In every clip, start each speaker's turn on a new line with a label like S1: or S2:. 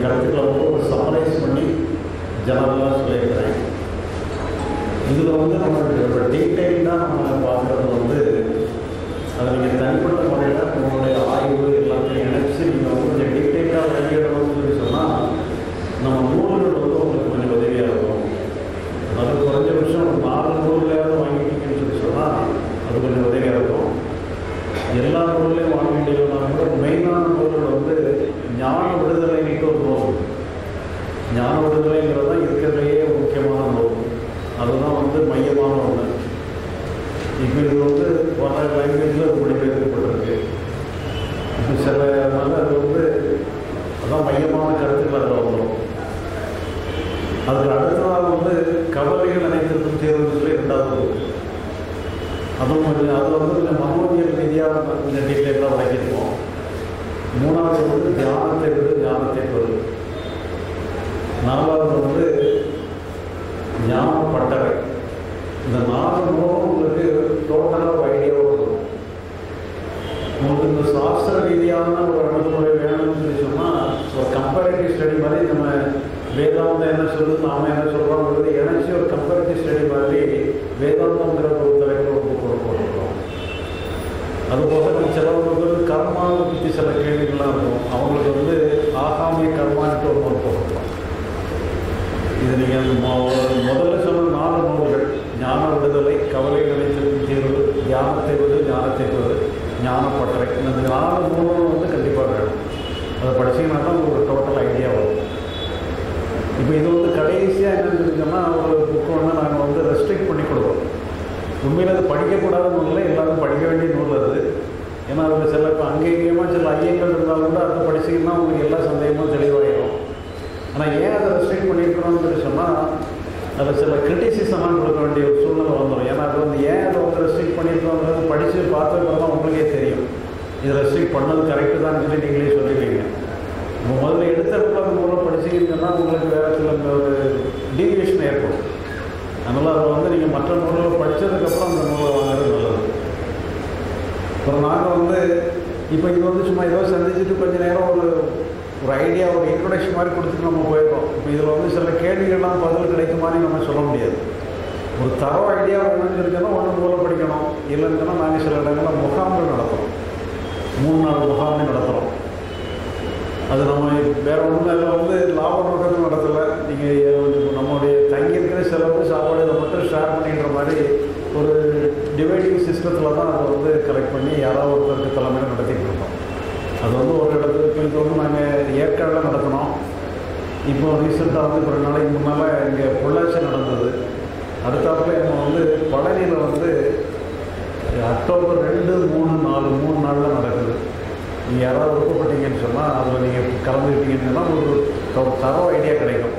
S1: கருத்துக்களை வந்து ஒரு சம்மரைஸ் பண்ணி ஜெனரலாக சொல்லியிருக்கிறேன் இதில் வந்து நம்ம டீட்டெயிலாக நம்ம பார்க்குறது வந்து அதை நீங்கள் தனிப்பட்ட முறையில் உங்களுடைய ஆய்வு எல்லாத்தையும் இணைச்சு நீங்கள் வந்து கொஞ்சம் டீட்டெயிலாக வெளியிடணும்னு சொல்லி சொன்னால் நம்ம நூல்கள் வந்து உங்களுக்கு கொஞ்சம் உதவியாக இருக்கும் அது குறைஞ்சபட்சம் ஒரு நாலு நூல்லையாவது வாங்கிட்டீங்கன்னு சொல்லி சொன்னால் அது கொஞ்சம் உதவியாக இருக்கும் எல்லா நூல்லையும் வாங்க வேண்டியதுனா கூட மெயினான நூல்கள் வந்து ஞான விடுதலைன்ட்டு ஒரு நூல் ஞான விடுதலைங்கிறது தான் இருக்கிறதுலையே முக்கியமான நூல் அதுதான் வந்து மையமான ஒன்று இப்போ இது வந்து பல லாங்குவேஜில் மொழிபெயர்க்கப்பட்டிருக்கு இப்போ சில அதனால அது வந்து அதான் மையமான கருத்துக்கள் அதில் வந்துடும் அதுக்கு அடுத்த நாள் வந்து கவலைகள் அனைத்திற்கும் தேர்வு சொல்லி ரெண்டாவது book. அதுவும் கொஞ்சம் அதில் வந்து கொஞ்சம் மனோவியல் ரீதியாக கொஞ்சம் டீட்டெயிலாக விளக்கியிருக்கோம் மூணாவது வந்து தியானத்தை விடு ஞானத்தை பெறு நாலாவது வந்து ஞானப்பட்டறை இந்த நாலு நூலும் உங்களுக்கு டோட்டலாக ஒரு ஐடியாவோடு இருக்கும் உங்களுக்கு இந்த சாஸ்திர ரீதியான ஒரு அணுகுமுறை வேணும்னு சொல்லி சொன்னால் ஒரு கம்பேரிட்டிவ் ஸ்டடி மாதிரி நம்ம வேதாந்தம் என்ன சொல்லுது நாம என்ன சொல்கிறோங்கிறது இணைச்சி ஒரு கம்பேரிட்டிவ் ஸ்டடி மாதிரி வேதாந்தங்கிற ஒரு தலைவர் ஒரு புக் போட்டுருக்கோம் அதுபோக நம்ம சிலவங்களுக்கு கர்மாவை பற்றி சில கேள்விகள்லாம் இருக்கும் அவங்களுக்கு வந்து ஆகாமிய கர்மான்ட்டு ஒரு நூல் போட்டிருக்கோம் இது நீங்கள் முதல்ல சொன்ன நாலு நூல்கள் ஞான விடுதலை கவலை நிலைத்திருக்கும் தீர்வு தியானத்தை விடு ஞானத்தை விடு ஞானப்பட்டறை இந்த நாலு நூலும் வந்து கண்டிப்பாக வேணும் அதை படிச்சீங்கன்னா தான் உங்களுக்கு டோட்டல் ஐடியா வரும் இப்போ இது வந்து கடைசியாக என்னன்னு சொல்லிச்சோம்னா ஒரு புக்கு வந்து நாங்கள் வந்து ரெஸ்ட்ரிக்ட் பண்ணி கொடுக்குறோம் உண்மையில் அது படிக்கக்கூடாத நூலில் எல்லாரும் படிக்க வேண்டிய நூல் அது ஏன்னா அதில் சில இப்போ அங்கேயமாக சில ஐயங்கள் இருந்தாலும் கூட அதை படிச்சிங்கன்னா உங்களுக்கு எல்லா சந்தேகமும் தெளிவாயிடும் ஆனால் ஏன் அதை ரெஸ்ட்ரிக்ட் பண்ணியிருக்கிறோம்னு சொல்லி சொன்னால் அதில் சில கிரிட்டிசிசம்லாம் கொடுக்க வேண்டிய ஒரு சூழ்நிலை வந்துடும் ஏன்னா அது வந்து ஏன் அதை வந்து ரெஸ்ட்ரிக்ட் பண்ணியிருக்கோங்கிறது படித்து பார்த்ததுக்கு தான் உங்களுக்கே தெரியும் இது ரெஸ்ட்ரிக்ட் பண்ணது கரெக்டு தான் சொல்லி நீங்களே சொல்லிடுவீங்க உங்கள் முதல்ல எடுத்தப்போ அந்த மூலம் படிச்சிங்கன்னா உங்களுக்கு வேறு சில ஒரு டீவியேஷன் ஏற்படும் அதனால் அதை வந்து நீங்கள் மற்ற நூல்களை படித்ததுக்கப்புறம் அந்த நூலை வாங்குறது நல்லது அப்புறம் நாங்கள் வந்து இப்போ இது வந்து சும்மா ஏதோ சந்திச்சுட்டு கொஞ்ச நேரம் ஒரு ஒரு ஐடியா ஒரு இன்ட்ரொடக்ஷன் மாதிரி கொடுத்துட்டு நம்ம போயிடுறோம் இப்போ இதில் வந்து சில கேள்விகள்லாம் பதில் கிடைக்குமான்னு நம்ம சொல்ல முடியாது ஒரு தரவு ஐடியா வேணும்னு இருக்குன்னா ஒன்று மூலம் படிக்கணும் இல்லைன்னு சொன்னால் நாங்கள் சில இடங்களில் முகாம்கள் நடத்துகிறோம் மூணு நாள் முகாமே நடத்துகிறோம் அது நம்ம வேற ஒன்றும் அதில் வந்து லாப நோக்கத்தில் நடத்தலை நீங்கள் நம்மளுடைய தங்கியிருக்கிற செலவு சாப்பாடு இதை மட்டும் ஷேர் பண்ணின்ற மாதிரி ஒரு டிவைடிங் சிஸ்டத்தில் தான் அதை வந்து கலெக்ட் பண்ணி யாராவது ஒருத்தருக்கு தலைமையில் நடத்திட்டு இருக்கோம் அது வந்து ஒரு இடத்துல இப்போ இது வந்து நாங்கள் ஏற்காடில் நடத்தினோம் இப்போ ரீசெண்டாக வந்து ஒரு நாளைக்கு முன்னால் இங்கே பொள்ளாச்சி நடந்தது அடுத்தாப்புல நம்ம வந்து பழனியில் வந்து அக்டோபர் ரெண்டு மூணு நாலு மூணு நாளில் நடக்குது நீங்கள் யாராவது விருப்பப்பட்டீங்கன்னு சொன்னால் அதில் நீங்கள் கலந்துக்கிட்டீங்கன்னு சொன்னால் ஒரு ஒரு தரவு ஐடியா கிடைக்கும்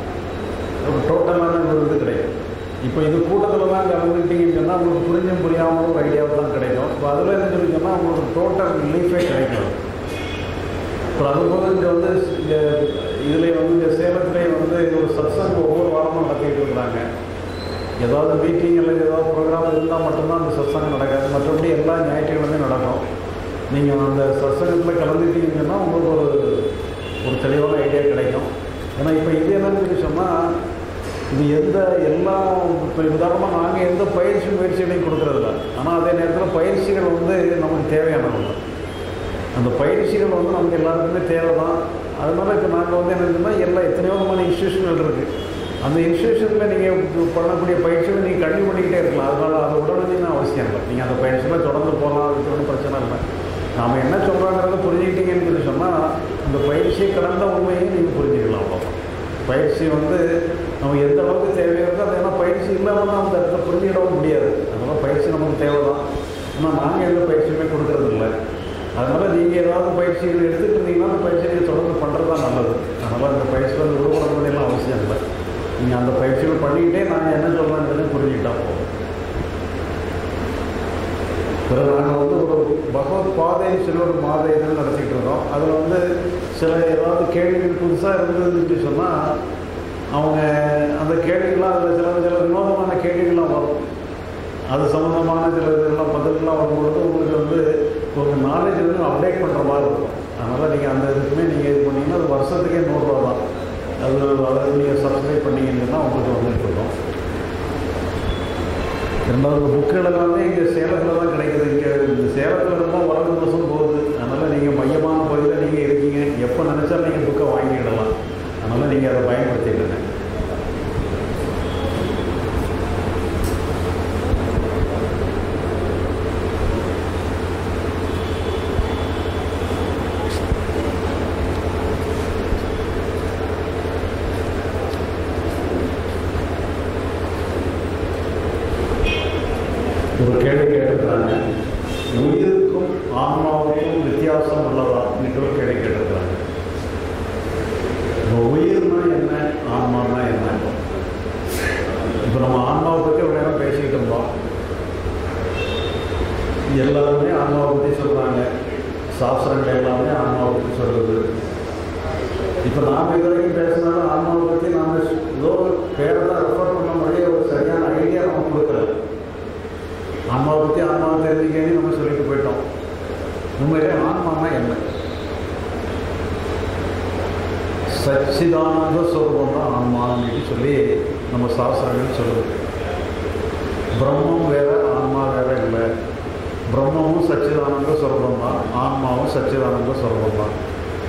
S1: ஒரு டோட்டலான ஒரு இது கிடைக்கும் இப்போ இது கூட்டத்தில் தான் கலந்துக்கிட்டீங்கன்னு சொன்னால் உங்களுக்கு புரிஞ்சும் புரியாமல் ஒரு ஐடியாவை தான் கிடைக்கும் இப்போ அதில் என்ன சொல்லி சொன்னால் உங்களுக்கு டோட்டல் ரிலீஃபே கிடைக்கும் இப்போ அதுபோக இங்கே வந்து இங்கே இதில் வந்து இங்கே சேலத்துலேயே வந்து ஒரு சத்சங்கம் ஒவ்வொரு வாரமும் நடத்திட்டு இருக்கிறாங்க ஏதாவது மீட்டிங் அல்லது ஏதாவது ப்ரோக்ராம் இருந்தால் மட்டும்தான் அந்த சத்சங்கம் நடக்காது மற்றபடி எல்லா ஞாயிற்றுக்கிழமையும் நடக்கும் நீங்கள் அந்த சத்சங்கத்தில் கலந்துட்டீங்கன்னா உங்களுக்கு ஒரு ஒரு தெளிவான ஐடியா கிடைக்கும் ஏன்னா இப்போ இது என்னன்னு சொல்லி சொன்னால் இது எந்த எல்லா இப்போ உதாரணமாக நாங்கள் எந்த பயிற்சி முயற்சிகளையும் கொடுக்குறதில்ல ஆனால் அதே நேரத்தில் பயிற்சிகள் வந்து நமக்கு தேவையானவங்க அந்த பயிற்சிகள் வந்து நமக்கு எல்லாருக்குமே தேவை தான் அதனால இப்போ நாங்கள் வந்து என்ன சொன்னால் எல்லா எத்தனையோ விதமான இன்ஸ்டியூஷன்கள் இருக்குது அந்த இன்ஸ்டியூஷனில் நீங்கள் பண்ணக்கூடிய பயிற்சிகளை நீங்கள் கண்டினியூ பண்ணிக்கிட்டே இருக்கலாம் அதனால் அதை உடனடியான அவசியம் இல்லை நீங்கள் அந்த பயிற்சியில் தொடர்ந்து போகலாம் அதுக்கு ஒன்றும் பிரச்சனை இல்லை நாம் என்ன சொல்கிறாங்கிறத புரிஞ்சுக்கிட்டீங்கன்னு சொல்லி சொன்னால் அந்த பயிற்சியை கடந்த உண்மையை நீங்கள் புரிஞ்சுக்கலாம் அவ்வளோதான் பயிற்சி வந்து நம்ம எந்த அளவுக்கு தேவையோ இருக்கோ அது ஏன்னா பயிற்சி இல்லாமல் தான் அந்த இடத்துல புரிஞ்சுக்கிடவும் முடியாது அதனால் பயிற்சி நமக்கு தேவை தான் ஆனால் நாங்கள் எந்த பயிற்சியுமே கொடுக்கறது இல்லை அதனால் நீங்கள் ஏதாவது பயிற்சிகள் எடுத்துட்டு இருந்தீங்கன்னா அந்த பயிற்சியை நீங்கள் தொடர்ந்து பண்ணுறது தான் நல்லது அதனால் அந்த பயிற்சியில் வந்து விடுபட வேண்டியெல்லாம் அவசியம் இல்லை நீங்கள் அந்த பயிற்சிகள் பண்ணிக்கிட்டே நாங்கள் என்ன சொல்கிறோங்கிறதையும் புரிஞ்சுக்கிட்டா போதும் பிறகு நாங்கள் வந்து ஒரு பகவத் பாதைன்னு சொல்லி ஒரு மாத இதழ் நடத்திட்டு இருக்கோம் அதில் வந்து சில ஏதாவது கேள்விகள் புதுசாக இருந்ததுன்னு சொன்னால் அவங்க அந்த கேள்விகள்லாம் அதில் சில சில வினோதமான கேள்விகள்லாம் வரும் அது சம்மந்தமான சில இதெல்லாம் பதில்கள்லாம் வரும்பொழுது உங்களுக்கு வந்து உங்கள் நாலேஜ் வந்து அப்டேட் பண்ணுற மாதிரி இருக்கும் அதனால் நீங்கள் அந்த இதுக்குமே நீங்கள் இது பண்ணீங்கன்னா அது வருஷத்துக்கே நூறுரூவா தான் அது அதை நீங்கள் சப்ஸ்கிரைப் பண்ணீங்கன்னா உங்களுக்கு வந்துட்டு இருக்கும் ரெண்டாவது புக்குகள் எல்லாமே இங்கே சேலத்தில் தான் கிடைக்குது இங்கே இந்த சேலத்தில் இருந்தால் வளர்ந்து வருஷம் போகுது அதனால் நீங்கள் மையமான பகுதியில் நீங்கள் இருக்கீங்க எப்போ நினச்சா நீங்கள் புக்கை வாங்கிடலாம் அதனால் நீங்கள் அதை பயன்படுத்திடுங்க ஒரு கேள்வி கேட்டிருக்கிறாங்க உயிருக்கும் ஆன்மாவுக்கும் வித்தியாசம் உள்ளதா என்று ஒரு கேள்வி கேட்டிருக்கிறாங்க இப்போ உயிர்னா என்ன ஆன்மானா என்ன இப்போ நம்ம ஆன்மாவை பற்றி ஒரு நேரம் பேசிக்கிட்டு இருந்தோம் எல்லாருமே ஆன்மாவை பற்றி சொல்கிறாங்க சாஸ்திரங்கள் எல்லாமே ஆன்மாவை பற்றி சொல்கிறது இப்போ நாம் இது வரைக்கும் பேசினாலும் ஆன்மாவை பற்றி நாம் ஏதோ பேரை தான் ரெஃபர் பண்ண முடிய ஒரு சரியான ஐடியா நம்ம கொடுக்கல ஆன்மாவை பற்றி ஆன்மாவை தெரிஞ்சுக்கன்னு நம்ம சொல்லிட்டு போயிட்டோம் உண்மையிலே ஆன்மானா என்ன சச்சிதானந்த ஸ்வரூபம் தான் ஆன்மான்னு சொல்லி நம்ம சாஸ்திரங்கள் சொல்லுது பிரம்மம் வேற ஆன்மா வேற இல்லை பிரம்மமும் சச்சிதானந்த ஸ்வரூபம் தான் ஆன்மாவும் சச்சிதானந்த ஸ்வரூபம் தான்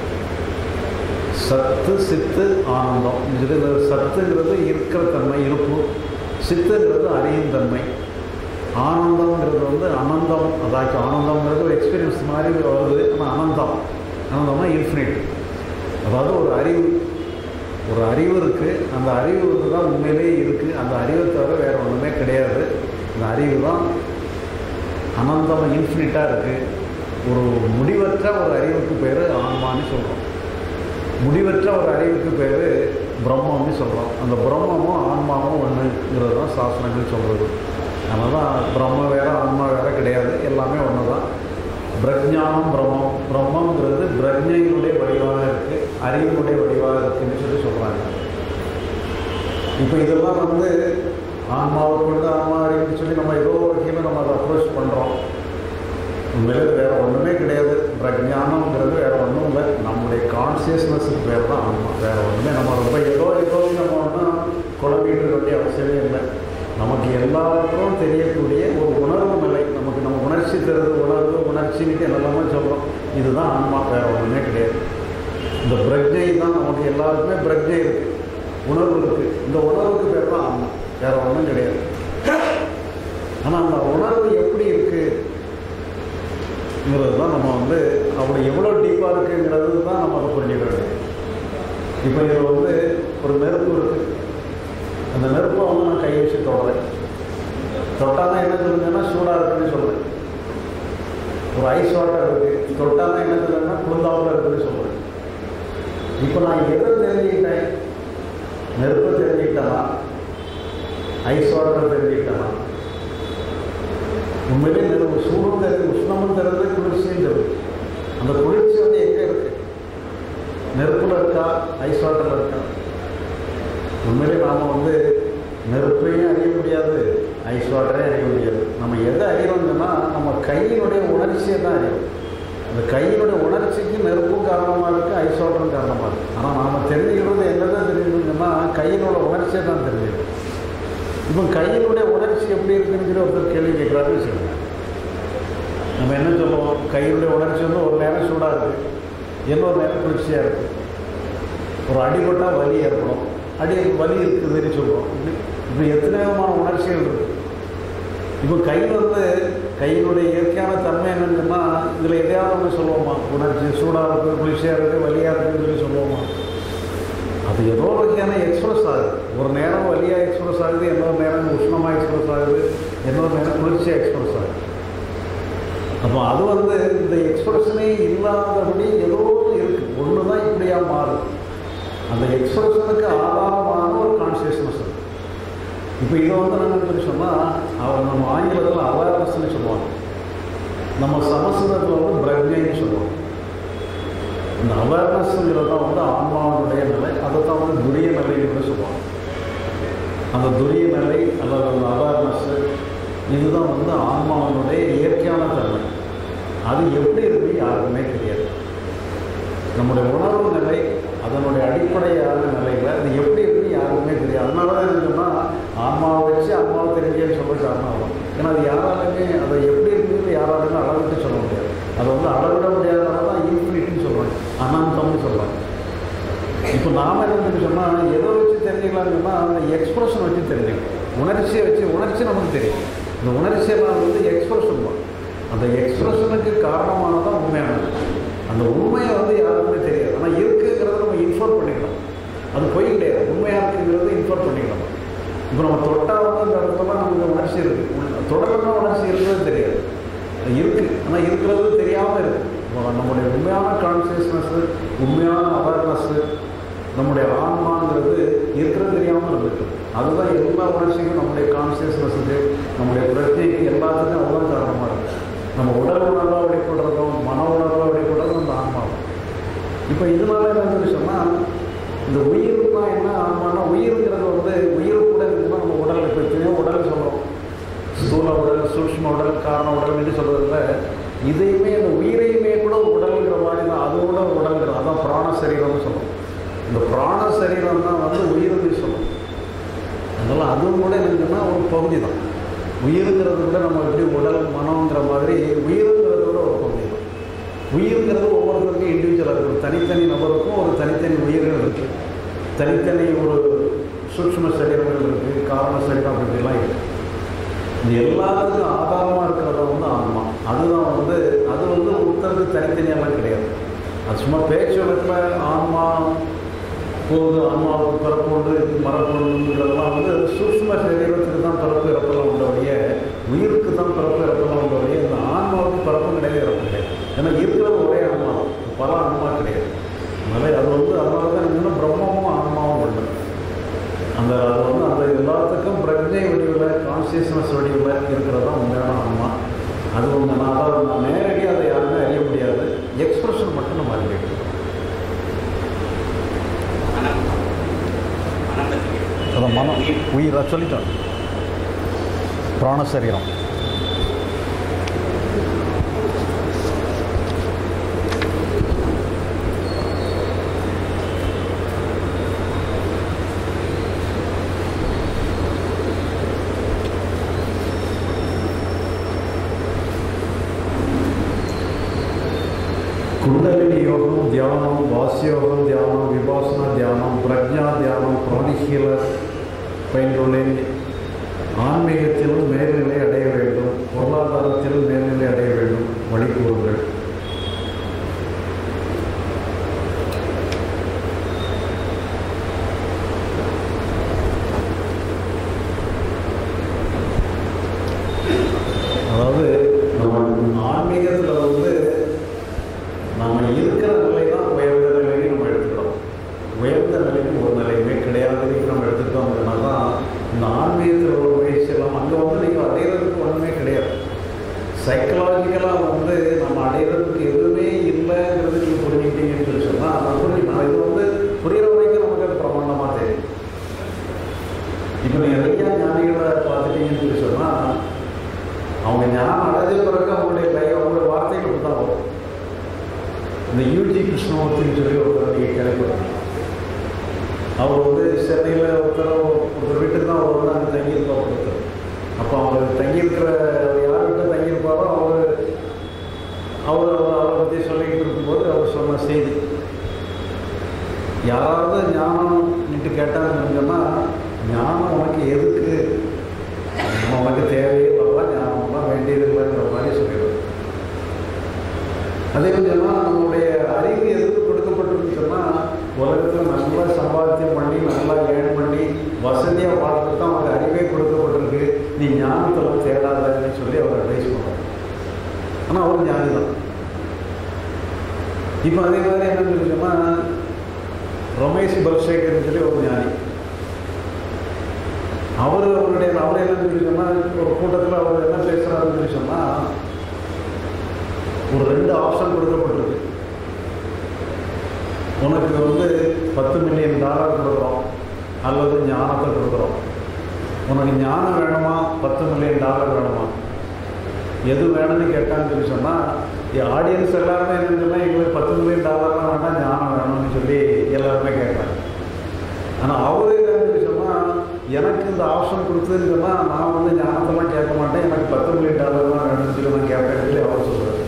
S1: சத்து சித்து ஆனந்தம் இதில் சத்துங்கிறது இருக்கிற தன்மை இருப்பு சித்துங்கிறது அறியும் தன்மை ஆனந்தம்ங்கிறது வந்து அனந்தம் அதாச்சும் ஆனந்தம்ங்கிறது ஒரு எக்ஸ்பீரியன்ஸ் மாதிரி வருது ஆனால் அனந்தம் அனந்தம்னா இன்ஃபினிட் அதாவது ஒரு அறிவு ஒரு அறிவு இருக்குது அந்த அறிவு வந்து தான் உண்மையிலேயே இருக்குது அந்த அறிவை தவிர வேறு ஒன்றுமே கிடையாது அந்த அறிவு தான் அனந்தம் இன்ஃபினிட்டாக இருக்குது ஒரு முடிவற்ற ஒரு அறிவுக்கு பேர் ஆன்மான்னு சொல்கிறோம் முடிவற்ற ஒரு அறிவுக்கு பேர் பிரம்மம்னு சொல்கிறோம் அந்த பிரம்மமும் ஆன்மாவும் ஒன்றுங்கிறது தான் சாஸ்திரங்கள் சொல்கிறது அதனால தான் பிரம்ம வேறு ஆன்மா வேறு கிடையாது எல்லாமே ஒன்று தான் பிரஜானம் பிரம்மம் பிரம்மங்கிறது பிரஜையினுடைய வடிவாக இருக்குது அறிவினுடைய வடிவாக இருக்குன்னு சொல்லி சொல்கிறாங்க இப்போ இதெல்லாம் வந்து ஆன்மாவை கொண்டு ஆன்மா அறிவுன்னு சொல்லி நம்ம ஏதோ ஒரு வகையில் நம்ம அதை அப்ரோச் பண்ணுறோம் உண்மையிலே வேறு ஒன்றுமே கிடையாது பிரஜானம்ங்கிறது வேறு ஒன்றும் இல்லை நம்முடைய கான்சியஸ்னஸுக்கு பேர் தான் ஆன்மா வேறு ஒன்றுமே நம்ம ரொம்ப ஏதோ ஏதோ நம்ம ஒன்றும் குழம்பிட்டு வேண்டிய அவசியமே இல்லை நமக்கு எல்லாருக்கும் தெரியக்கூடிய ஒரு உணர்வு நிலை நமக்கு நம்ம உணர்ச்சி தருது உணர்வு உணர்ச்சின்ட்டு என்னெல்லாமோ சொல்கிறோம் இதுதான் ஆன்மா வேறு ஒன்றுமே கிடையாது இந்த பிரஜை தான் நமக்கு எல்லாருக்குமே பிரஜை இருக்குது உணர்வு இருக்குது இந்த உணர்வுக்கு பேர் தான் ஆன்மா வேறு ஒன்றும் கிடையாது ஆனால் அந்த உணர்வு எப்படி இருக்குங்கிறது தான் நம்ம வந்து அப்படி எவ்வளோ டீப்பாக இருக்குங்கிறது தான் நம்ம அதை புரிஞ்சுக்க வேண்டியது இப்போ இதில் வந்து ஒரு நெருப்பு இருக்குது அந்த நெருப்பை வந்து நான் கை வச்சு தொடுறேன் தொட்டால் என்ன சொல்லுங்கன்னா சூடாக இருக்குன்னு சொல்கிறேன் ஒரு ஐஸ் வாட்டர் இருக்குது தொட்டால் என்ன சொல்லுங்கன்னா குளிர்ந்தாவில் இருக்குன்னு சொல்கிறேன் இப்போ நான் எதை தெரிஞ்சுக்கிட்டேன் நெருப்பை தெரிஞ்சுக்கிட்டேனா ஐஸ் வாட்டர் தெரிஞ்சுக்கிட்டேனா உண்மையிலே நெருப்பு சூடும் தெரியுது உஷ்ணமும் தெரியுது குளிர்ச்சியும் தெரியுது அந்த குளிர்ச்சி வந்து எங்கே இருக்குது நெருப்பில் இருக்கா ஐஸ் வாட்டரில் இருக்கா உண்மையிலே நாம் வந்து நெருப்பையும் அறிய முடியாது ஐஸ் வாட்டரையும் அறிய முடியாது நம்ம எதை அறியணும்னா நம்ம கையினுடைய உணர்ச்சியை தான் அறியும் அந்த கையினுடைய உணர்ச்சிக்கு நெருப்பும் காரணமாக இருக்குது ஐஸ் வாட்டரும் காரணமாக இருக்குது ஆனால் நாம் தெரிஞ்சுக்கிறது என்னதான் தெரிஞ்சுக்கணும்னா கையினோட உணர்ச்சியை தான் தெரிஞ்சுக்கணும் இப்போ கையினுடைய உணர்ச்சி எப்படி இருக்குங்கிற ஒருத்தர் கேள்வி கேட்குறாருன்னு சொல்லுங்க நம்ம என்ன சொல்லுவோம் கையினுடைய உணர்ச்சி வந்து ஒரு நேரம் சூடாக இருக்குது இன்னொரு நேரம் குளிர்ச்சியாக இருக்குது ஒரு அடிபட்டால் வலி ஏற்படும் அடி வலி இருக்குதுன்னு சொல்லுவோம் இப்படி இப்போ எத்தனை விதமான உணர்ச்சிகள் இருக்குது இப்போ கை வந்து கையினுடைய இயற்கையான தன்மை என்னன்னா இதில் எதையாவது ஒன்று சொல்லுவோமா உணர்ச்சி சூடாக இருக்குது குளிர்ச்சியாக இருக்குது வலியாக இருக்குதுன்னு சொல்லி சொல்லுவோமா அது ஏதோ வகையான எக்ஸ்பிரஸ் ஆகுது ஒரு நேரம் வலியாக எக்ஸ்பிரஸ் ஆகுது இன்னொரு நேரம் உஷ்ணமாக எக்ஸ்பிரஸ் ஆகுது இன்னொரு நேரம் குளிர்ச்சியாக எக்ஸ்பிரஸ் ஆகுது அப்போ அது வந்து இந்த எக்ஸ்பிரஷனே இல்லாதபடி ஏதோ இருக்குது ஒன்று தான் இப்படியாக மாறுது அந்த எக்ஸ்பிரஷனுக்கு ஆதாரமான ஒரு கான்சியஸ்னஸ் இருக்குது இப்போ இதை வந்து நம்ம எப்படி சொன்னால் அவர் நம்ம ஆங்கிலத்தில் அவேர்னஸ்ன்னு சொல்லுவாங்க நம்ம சமஸ்கிருதத்தில் வந்து பிரஜைன்னு சொல்லுவோம் இந்த அவேர்னஸ்ங்கிறது தான் வந்து ஆன்மாவினுடைய நிலை அதை தான் வந்து துரிய நிலைன்னு சொல்லுவாங்க அந்த துரிய நிலை அல்லது அந்த அவேர்னஸ்ஸு இதுதான் வந்து ஆன்மாவினுடைய இயற்கையான தன்மை அது எப்படி இருக்குன்னு யாருக்குமே தெரியாது நம்முடைய உணர்வு நிலை அதனுடைய அடிப்படையான நிலையில் அது எப்படி இருக்குன்னு யாருக்குமே தெரியாது அதனால தான் என்னன்னா ஆன்மாவை வச்சு அம்மாவை தெரிஞ்சேன்னு சொல்ல காரணம் ஆகும் ஏன்னா அது யாராலுமே அதை எப்படி இருக்குன்னு யாராலுமே அளவிட்டு சொல்ல முடியாது அதை வந்து அளவிட முடியாதனால தான் இன்ஃபினிட்டின்னு சொல்லுவாங்க அனாந்தம்னு சொல்லுவாங்க இப்போ நாம என்ன பண்ணி சொன்னால் எதை வச்சு தெரிஞ்சுக்கலாம்னு சொன்னால் அந்த எக்ஸ்பிரஷன் வச்சு தெரிஞ்சுக்கலாம் உணர்ச்சியை வச்சு உணர்ச்சி நமக்கு தெரியும் இந்த உணர்ச்சியெல்லாம் வந்து எக்ஸ்பிரஷன் தான் அந்த எக்ஸ்பிரஷனுக்கு காரணமானதான் உண்மையானது அந்த உண்மையை வந்து யாருக்குமே தெரியாது ஆனால் இருக்குங்கிறத நம்ம இன்ஃபார்ம் பண்ணிக்கலாம் அது பொய் கிடையாது உண்மையாக இருக்குங்கிறத இன்ஃபார்ம் பண்ணிக்கலாம் இப்போ நம்ம தொட்டா வந்து அந்த இடத்துல நமக்கு உணர்ச்சி இருக்குது தொடர்னா உணர்ச்சி இருக்கிறது தெரியாது அது இருக்குது ஆனால் இருக்கிறது தெரியாமல் இருக்குது இப்போ நம்முடைய உண்மையான கான்சியஸ்னஸ்ஸு உண்மையான அவேர்னஸ்ஸு நம்முடைய ஆன்மாங்கிறது இருக்கிறது தெரியாமல் இருந்துட்டு அதுதான் எல்லா உணர்ச்சிக்கும் நம்முடைய கான்சியஸ்னஸுக்கு நம்முடைய பிரச்சனைக்கு எல்லாத்துக்கும் அதுதான் காரணமாக இருக்குது நம்ம உடல் உணர்வாக வெளிப்படுறதும் மன உணர்வாக வெளிப்படுறதும் அந்த ஆன்மாவும் இப்போ இதனால என்னன்னு சொன்னால் இந்த உயிர்னா என்ன ஆன்மானா உயிருங்கிறது வந்து உயிர் கூட இருக்குன்னா நம்ம உடல் இப்போ எத்தனையோ உடல் சொல்கிறோம் ஸ்தூல உடல் சூக்ஷ்ம உடல் காரண உடல் என்று சொல்கிறதுல இதையுமே அந்த உயிரையுமே கூட உடல்ங்கிற மாதிரி தான் அது கூட உடல்ங்கிறது அதான் பிராண சரீரம்னு சொல்லுவோம் இந்த பிராண சரீரம் தான் வந்து உயிர்னு சொல்லுவோம் அதனால் அதுவும் கூட என்னன்னா ஒரு பகுதி தான் உயிருங்கிறது கூட நம்ம எப்படி உடல் மனம்ங்கிற மாதிரி உயிருங்கிறது கூட ஒரு பகுதி தான் உயிருங்கிறது ஒவ்வொருத்தருக்கும் இண்டிவிஜுவலாக இருக்குது தனித்தனி நபருக்கும் ஒரு தனித்தனி உயிர்கள் இருக்குது தனித்தனி ஒரு சூக்ஷ்ம சரீரங்கள் இருக்குது காரண சரீரம் அப்படிலாம் இருக்குது இது எல்லாத்துக்கும் ஆதாரமாக இருக்கிறத வந்து ஆன்மா அதுதான் வந்து அது வந்து ஒருத்தருக்கு தனித்தனியெல்லாம் கிடையாது அது சும்மா பேச்சு வழக்கில் ஆன்மா போது ஆன்மாவுக்கு பிறப்பு உண்டு மரப்பு உண்டுங்கிறதெல்லாம் வந்து சூக்ஷ்ம சரீரத்துக்கு தான் பிறப்பு இறப்பெல்லாம் உண்டவடைய உயிருக்கு தான் பிறப்பு இறப்பெல்லாம் உண்டவடைய இந்த ஆன்மாவுக்கு பிறப்பு கிடையாது இறப்பு கிடையாது ஏன்னா இருக்கிறது ஒரே ஆன்மா தான் பல ஆன்மா கிடையாது அதனால் அது வந்து அதனால தான் இன்னும் பிரம்மமும் ஆன்மாவும் உண்டு அந்த அது வந்து அந்த எல்லாத்துக்கும் பிரஜை வடிவில் கான்சியஸ்னஸ் வடிவில் இருக்கிறது தான் உண்மையான ஆன்மா அது ஒன்று நான் அதாவது நான் நேரடியாக அதை யாருமே அறிய முடியாது எக்ஸ்பிரஷன் மட்டும் நம்ம அறிவிக்கணும் அதான் மனம் உயிரை சொல்லிட்டோம் பிராண சரீரம் குண்டலினி யோகம் தியானம் வாசியோகம் தியானம் விபாசனா தியானம் பிரஜா தியானம் பிராணிகீலர் பயின்றுள்ளேன் ஆன்மீகத்திலும் மேல்நிலை அடைய வேண்டும் பொருளாதாரத்திலும் மேல்நிலை அடைய வேண்டும் வழி கூறுங்கள் அதாவது நம்ம ஆன்மீகத்தில் வந்து நம்ம இருக்கிற நிலை தான் உயர்ந்த நிலைன்னு நம்ம எடுத்துக்கிறோம் உயர்ந்த நிலைக்கு ஒரு நிலையுமே கிடையாதுன்னு நம்ம எடுத்துக்கிட்டோம்னா தான் இந்த ஆன்மீகத்தில் உள்ள முயற்சி எல்லாம் அங்கே வந்து நீங்கள் அடையிறதுக்கு ஒன்றுமே கிடையாது சைக்கலாஜிக்கலாக வந்து நம்ம அடையிறதுக்கு எதுவுமே இல்லைங்கிறது நீங்கள் புரிஞ்சுக்கிட்டீங்கன்னு சொல்லி சொன்னால் நான் புரிஞ்சுக்கணும் இது வந்து புரிகிற வரைக்கும் நமக்கு அது பிரமாண்டமாக தெரியும் இப்போ நீங்கள் நிறையா ஞானிகளை பார்த்துட்டீங்கன்னு சொல்லி சொன்னால் அவங்க ஞானம் அடைஞ்ச பிறகு அவங்களுடைய கை அவங்களுடைய வார்த்தைகள் தான் வரும் இந்த யூஜி கிருஷ்ணமூர்த்தின்னு சொல்லி ஒருத்தர் நீங்கள் கேள்விப்படுறீங்க அவர் வந்து சென்னையில் ஒருத்தர் ஒரு வீட்டுக்கு தான் அவர் வந்து அங்கே தங்கியிருப்பார் ஒருத்தர் அப்போ அவர் தங்கியிருக்கிற யார் வீட்டில் தங்கியிருப்பாரோ அவர் அவர் அவரை பற்றி சொல்லிக்கிட்டு இருக்கும்போது அவர் சொன்ன செய்தி யாராவது ஞானம் நின்று கேட்டாங்கன்னு சொன்னால் ஞானம் உனக்கு எதுக்கு உனக்கு தேவையில்லை ஞானம்லாம் வேண்டியதில்லைங்கிற மாதிரி சொல்லிடுவார் அதே சொன்னால் நம்மளுடைய அறிவு எதுக்கு கொடுக்கப்பட்டிருக்கு சொன்னால் உலகத்தில் நல்லா சம்பாத்தியம் பண்ணி நல்லா ஏன் பண்ணி வசதியாக வாழ்றதுக்கு தான் அவனுக்கு அறிவே கொடுக்கப்பட்டிருக்கு நீ ஞானத்தில் தேடாதன்னு சொல்லி அவர் அட்வைஸ் பண்ணுறார் ஆனால் அவர் ஞானி தான் இப்போ அதே மாதிரி என்னன்னு சொன்னால் ரமேஷ் பல்சேகர்னு சொல்லி ஒரு ஞானி அவர் அவருடைய அவர் என்ன சொல்லி சொன்னால் ஒரு கூட்டத்தில் அவர் என்ன பேசுகிறாருன்னு சொல்லி சொன்னால் ஒரு ரெண்டு ஆப்ஷன் கொடுக்கப்பட்டிருக்கு உனக்கு வந்து பத்து மில்லியன் டாலர் கொடுக்குறோம் அல்லது ஞானத்தை கொடுக்குறோம் உனக்கு ஞானம் வேணுமா பத்து மில்லியன் டாலர் வேணுமா எது வேணும்னு கேட்டான்னு சொல்லி சொன்னால் ஆடியன்ஸ் எல்லாருமே என்னன்னா எங்களுக்கு பத்து மில்லியன் டாலர்லாம் வேண்டாம் ஞானம் வேணும்னு சொல்லி எல்லாருமே கேட்குறாங்க ஆனால் அவரே என்னன்னு சொன்னால் எனக்கு இந்த ஆப்ஷன் கொடுத்ததுன்னு சொன்னால் நான் வந்து ஞானத்தெல்லாம் கேட்க மாட்டேன் எனக்கு பத்து மில்லியன் டாலர் தான் வேணும்னு சொல்லி நான் கேட்பேன் சொல்லி அவர் சொல்கிறார்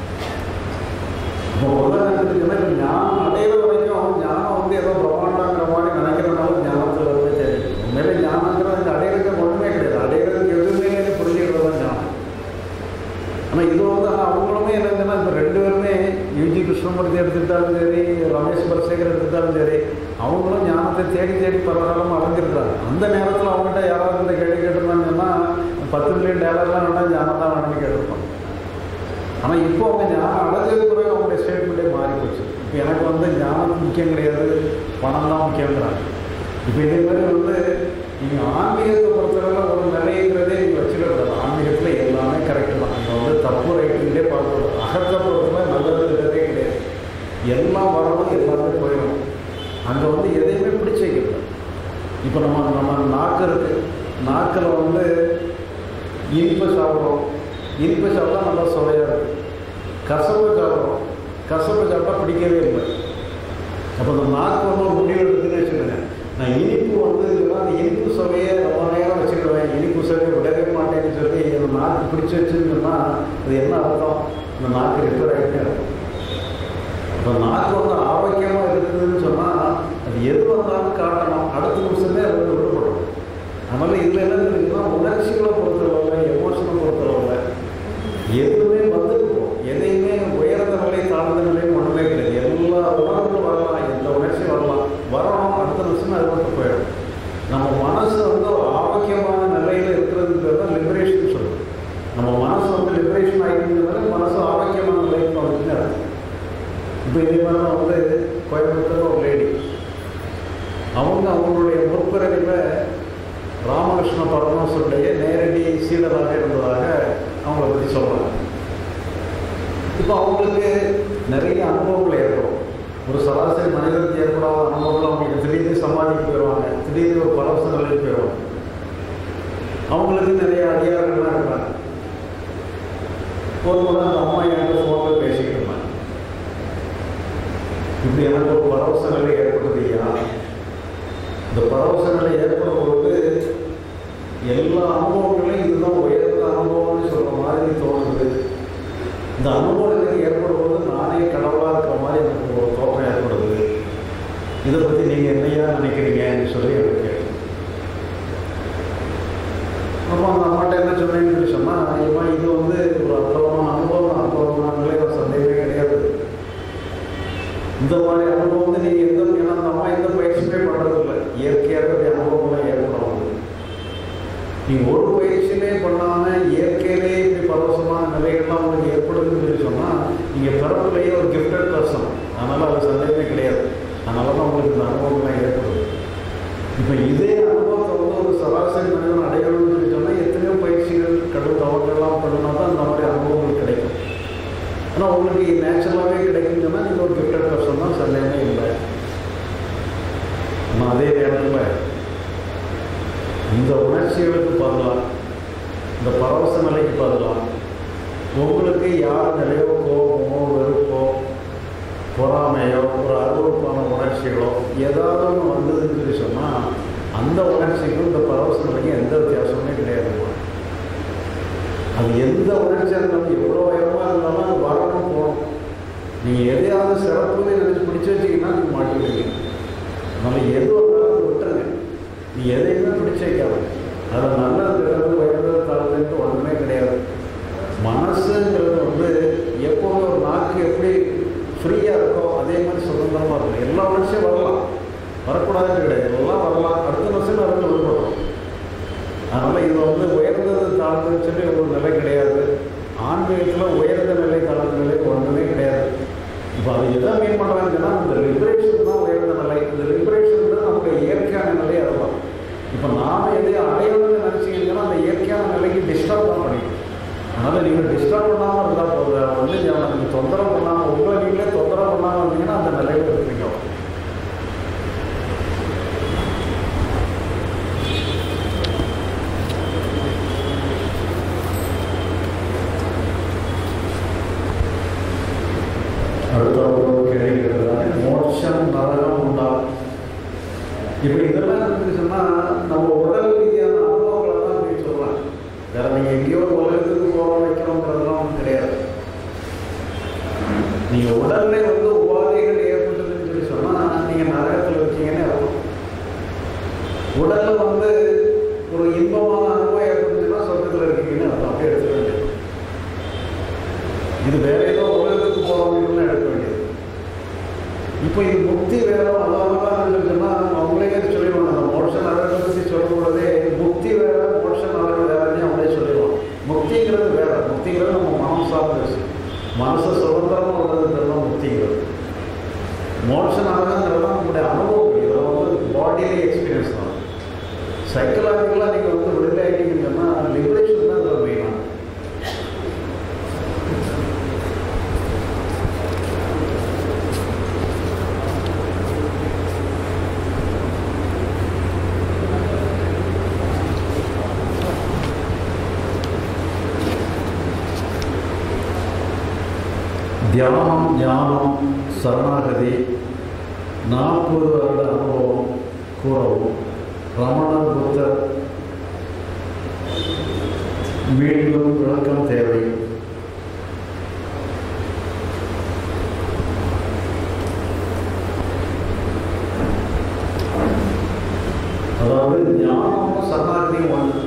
S1: இப்போ உதாரணத்துக்குன்னா இப்போ ஞானம் அடையிற வரைக்கும் ஞானம் வந்து ஏதோ பிரம்மாண்டாங்கிற மாதிரி நினைக்கிறதுனால ஞானத்தில் வந்து தெரியும் உண்மையிலே ஞானங்கிறது அந்த அடையிறதுக்கு ஒன்றுமே கிடையாது அடையிறதுக்கு எதுவுமே புரிஞ்சுக்கிறது தான் ஞானம் ஆனால் இது வந்து ஆனால் அவங்களுமே என்னங்கன்னா இப்போ ரெண்டு பேருமே யூஜி கிருஷ்ணமூர்த்தி எடுத்துக்கிட்டாலும் சரி ரமேஷ் பரசேகர் எடுத்துக்கிட்டாலும் சரி அவங்களும் ஞானத்தை தேடி தேடி பரவாயில்லாமல் அடைஞ்சிருக்கிறாங்க அந்த நேரத்தில் அவங்ககிட்ட யாராவது இந்த கேள்வி கேட்டிருந்தாங்கன்னா பத்து மில்லியன் டாலர்லாம் வேணால் ஞானம் தான் வேணும்னு கேட்டிருப்பாங்க ஆனால் இப்போ அவங்க ஞானம் அடைஞ்சது பிறகு அவங்களுடைய ஸ்டேட்மெண்ட்டே மாறி போச்சு இப்போ எனக்கு வந்து ஞானம் முக்கியம் கிடையாது பணம் தான் முக்கியங்கிறாங்க இப்போ இதே மாதிரி வந்து நீங்கள் ஆன்மீகத்தை பொறுத்தவரை ஒரு நிறையங்கிறதே நீங்கள் வச்சுக்கிறது ஆன்மீகத்தில் எல்லாமே கரெக்டு தான் இங்கே வந்து தப்பு ரைட்டுங்களே பார்க்கக்கூடாது அகத்தை பொறுத்தவரை நல்லதுங்கிறதே கிடையாது எல்லாம் வரணும் எல்லாமே போயிடும் அங்கே வந்து எதையுமே பிடிச்சி வைக்கிறது இப்போ நம்ம நம்ம நாக்கு இருக்குது நாக்கில் வந்து இனிப்பு சாப்பிட்றோம் இனிப்பு சாப்பிட்டா நல்லா சுவையாக இருக்குது கசப்பு சாப்பிட்றோம் கசப்பு சாப்பிட்டா பிடிக்கவே இல்லை அப்போ அந்த நாக்கு வந்து ஒரு முடிவு எடுத்துன்னு வச்சுக்கோங்க நான் இனிப்பு வந்து அந்த இனிப்பு சுவையை ரொம்ப நேரம் வச்சுக்கிடுவேன் இனிப்பு சுவையை விடவே மாட்டேன்னு சொல்லி அந்த நாக்கு பிடிச்சி வச்சுருந்தோம்னா அது என்ன அர்த்தம் இந்த நாக்கு ரிப்பேர் ஆகிட்டே இருக்கும் இப்போ நாக்கு வந்து ஆரோக்கியமாக இருக்குதுன்னு சொன்னால் அது எது வந்தாலும் காட்டணும் அடுத்த நிமிஷமே அது வந்து விடுபடும் அதனால் இதில் என்ன இருக்குன்னா உணர்ச்சிகளை பொறுத்தளவில் எமோஷனை பொறுத்தளவில் எதுவுமே வந்துட்டு போகும் எதையுமே உயர்ந்த நிலை தாழ்ந்த நிலைன்னு ஒன்றுமே கிடையாது எல்லா உணர்வுகளும் வரலாம் எந்த உணர்ச்சி வரலாம் வரணும் அடுத்த நிமிஷம் அது மட்டும் போயிடும் நம்ம மனசு வந்து ஒரு ஆரோக்கியமான நிலையில் இருக்கிறதுக்கு தான் லிபரேஷன் சொல்லுவோம் நம்ம மனசு வந்து லிபரேஷன் ஆகிருந்ததுனால மனசு ஆரோக்கியமான நிலைக்கு வந்துச்சுன்னு அர்த்தம் இப்போ இதே மாதிரி தான் வந்து கோயம்புத்தூர் ஒரு லேடி அவங்க அவங்களுடைய முற்பிறவியில் ராமகிருஷ்ண பரமஹம்சருடைய நேரடி சீடராக இருந்ததாக அவங்கள பற்றி சொல்கிறாங்க இப்போ அவங்களுக்கு நிறைய அனுபவங்கள் ஏற்படும் ஒரு சராசரி மனிதனுக்கு ஏற்படாத அனுபவங்கள் அவங்களுக்கு திடீர்னு சமாதிக்கு போயிடுவாங்க திடீர்னு ஒரு பரவச நிலைக்கு போயிடுவாங்க அவங்களுக்கு நிறைய அடியார்கள்லாம் இருப்பாங்க ஒரு முறை அந்த அம்மா என்கிட்ட ஃபோனில் பேசிக்கிட்டு இருந்தாங்க இப்படி எனக்கு ஒரு பரவச நிலை ஏற்பட்டது ஐயா இந்த பரவச நிலை ஏற்படும் பொழுது எல்லா அனுபவங்களையும் இதுதான் உயர்ந்த அனுபவம்னு சொல்கிற மாதிரி தோணுது இந்த அனுபவம் எனக்கு ஏற்படும் போது நானே கடவுளாக இருக்கிற மாதிரி எனக்கு ஒரு தோற்றம் ஏற்படுது இதை பற்றி நீங்கள் என்னையா நினைக்கிறீங்கன்னு சொல்லி எனக்கு கேட்டேன் அப்போ அந்த அம்மாட்ட என்ன சொன்னேன்னு சொல்லி சொன்னால் ஐயம்மா இது வந்து ஒரு அற்புதமான அனுபவம் அனுபவமானங்களே ஒரு சந்தேகமே கிடையாது இந்த மாதிரி அனுபவம் வந்து நீங்கள் எந்த ஏன்னா அந்த அம்மா எந்த பயிற்சியுமே பண்ணுறதில்ல இயற்கையாக அப்படி அனுபவம்லாம் ஏற்படும் நீங்கள் ஒரு பயிற்சியிலே பண்ணாமல் இயற்கையிலே இப்படி பரவசமான நிலைகள்லாம் உங்களுக்கு ஏற்படுதுன்னு சொல்லி சொன்னால் நீங்கள் பிறப்புலேயே ஒரு கிஃப்டட் பர்சன் அதனால் அது சந்தேகமே கிடையாது அதனால தான் உங்களுக்கு இந்த அனுபவம்லாம் ஏற்படுது இப்போ இதே அனுபவத்தை வந்து ஒரு சராசரி மனிதன் அடையணும்னு சொல்லி சொன்னால் எத்தனையோ பயிற்சிகள் கடும் தவறுகள்லாம் பண்ணினா தான் அந்த மாதிரி அனுபவங்கள் கிடைக்கும் ஆனால் உங்களுக்கு நேச்சுரலாகவே கிடைக்குன்னு சொன்னால் நீங்கள் ஒரு கிஃப்டட் பர்சன் தான் சந்தேகமே இல்லை ஆனால் அதே நேரத்தில் இந்த உணர்ச்சிகளுக்கு பதிலாக இந்த பரவச நிலைக்கு பதிலாக உங்களுக்கு யார் நிலையோ கோபமோ வெறுப்போ பொறாமையோ ஒரு அருவறுப்பான உணர்ச்சிகளோ ஏதாவது ஒன்று வந்ததுன்னு சொல்லி சொன்னால் அந்த உணர்ச்சிக்கும் இந்த பரவச நிலைக்கும் எந்த வித்தியாசமுமே கிடையாது அது எந்த உணர்ச்சியாக இருந்தாலும் எவ்வளோ உயரமாக இருந்தாலும் அது வரணும் போகணும் நீங்கள் எதையாவது சிறப்புன்னு நினச்சி பிடிச்சி வச்சிங்கன்னா நீங்கள் மாட்டிடுவீங்க அதனால் எது வந்தாலும் அதை விட்டுருங்க நீ எதையுமே பிடிச்சி வைக்காது அதில் நல்லது கெட்டது உயர்ந்தது தாழ்ந்தது ஒன்றுமே கிடையாது மனசுங்கிறது வந்து எப்போவுமே ஒரு நாக்கு எப்படி ஃப்ரீயாக இருக்கோ அதே மாதிரி சுதந்திரமாக இருக்கும் எல்லா மனுஷன் வரலாம் வரக்கூடாதுன்னு கிடையாது எல்லாம் வரலாம் அடுத்த வருஷம் அதில் விடுபடும் அதனால் இது வந்து உயர்ந்தது தாழ்ந்ததுன்னு சொல்லி ஒரு நிலை கிடையாது ஆன்மீகத்தில் உயர்ந்த நிலை தாழ்ந்த நிலை ஒன்றுமே கிடையாது இப்போ அது எதை மீன் பண்ணுறாங்கன்னா இந்த லிபரேஷன் தான் உயர்ந்த நிலை இந்த லிபரேஷன் தான் நம்முடைய இயற்கையான நிலை அதுதான் இப்போ நாம் எதையும் அடையணும்னு நினச்சிங்கன்னா அந்த இயற்கையான நிலைக்கு டிஸ்டர்ப் தான் பண்ணிக்கணும் அதனால் நீங்கள் டிஸ்டர்ப் பண்ணாமல் இருந்தால் போதும் வந்து நீங்கள் தொந்தரவு பண்ணாமல் உங்களை நீங்களே தொந்தரவு பண்ணாமல் இருந்தீங்கன்னா அந்த நிலையில் இருப்பீங்க இப்போ இதெல்லாம் இருந்து சொன்னால் நம்ம உடல் ரீதியான அனுபவங்களை தான் அப்படின்னு சொல்லலாம் வேற நீங்கள் எங்கேயோ உலகத்துக்கு போக வைக்கிறோங்கிறதெல்லாம் கிடையாது நீங்கள் உடல்ல வந்து உபாதைகள் ஏற்பட்டதுன்னு சொல்லி சொன்னால் நீங்கள் நரகத்தில் இருக்கீங்கன்னு அர்த்தம் உடல்ல வந்து ஒரு இன்பமான அனுபவம் ஏற்பட்டுச்சுன்னா சொர்க்கத்தில் இருக்கீங்கன்னு அர்த்தம் அப்படியே எடுத்துக்க வேண்டியது இது வேற ஏதோ உலகத்துக்கு போகிறவங்களும் எடுக்க வேண்டியது இப்போ இது முக்தி வேற அதான் இருக்குன்னா அவங்களே சொல்லிடுவாங்க அந்த மோட்ச நரகத்தை பற்றி சொல்லும் பொழுதே முக்தி வேற மோட்ச நரகம் வேறன்னு அவங்களே சொல்லிடுவாங்க முக்திங்கிறது வேற முக்திங்கிறது நம்ம மனம் சார்ந்த விஷயம் மனசை சுதந்திரமாக உள்ளதுன்றது தான் முக்திங்கிறது மோட்ச நரகங்கிறது தான் நம்முடைய அனுபவம் இதெல்லாம் வந்து பாடியிலே எக்ஸ்பீரியன்ஸ் தான் சைக்கலாஜிக்கலாக நீங்கள் வந்து விடுதலை ஆகிட்டீங்கன்னு சொன்னால் லிபரேஷன் தான் இதில் மெயினாக தியானம் ஞானம் சரணாகதி நாற்பது வருட அனுபவம் கூறவும் ரமணர் புத்தர் மீண்டும் விளக்கம் தேவை அதாவது ஞானம் சரணாகதியும் ஒன்று